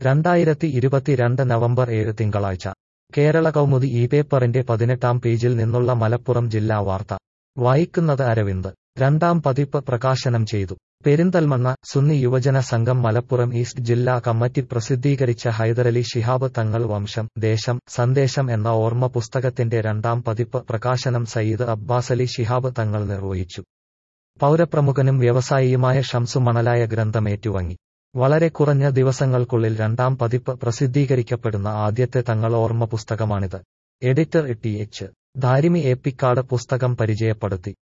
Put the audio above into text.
രണ്ടായിരത്തി ഇരുപത്തിരണ്ട് നവംബർ ഏഴ് തിങ്കളാഴ്ച കേരള കൗമുദി ഈ പേപ്പറിന്റെ പതിനെട്ടാം പേജിൽ നിന്നുള്ള മലപ്പുറം ജില്ലാ വാർത്ത വായിക്കുന്നത് അരവിന്ദ് രണ്ടാം പതിപ്പ് പ്രകാശനം ചെയ്തു പെരിന്തൽമണ്ണ സുന്നി യുവജന സംഘം മലപ്പുറം ഈസ്റ്റ് ജില്ലാ കമ്മിറ്റി പ്രസിദ്ധീകരിച്ച ഹൈദരലി ശിഹാബ് തങ്ങൾ വംശം ദേശം സന്ദേശം എന്ന ഓർമ്മ പുസ്തകത്തിന്റെ രണ്ടാം പതിപ്പ് പ്രകാശനം സയ്യിദ് അബ്ബാസലി ശിഹാബ് തങ്ങൾ നിർവഹിച്ചു പൗരപ്രമുഖനും വ്യവസായിയുമായ ഷംസു മണലായ ഗ്രന്ഥം ഏറ്റുവാങ്ങി വളരെ കുറഞ്ഞ ദിവസങ്ങൾക്കുള്ളിൽ രണ്ടാം പതിപ്പ് പ്രസിദ്ധീകരിക്കപ്പെടുന്ന ആദ്യത്തെ തങ്ങൾ ഓർമ്മ പുസ്തകമാണിത് editor T H Darimi Eppikkad പുസ്തകം പരിചയപ്പെടുത്തി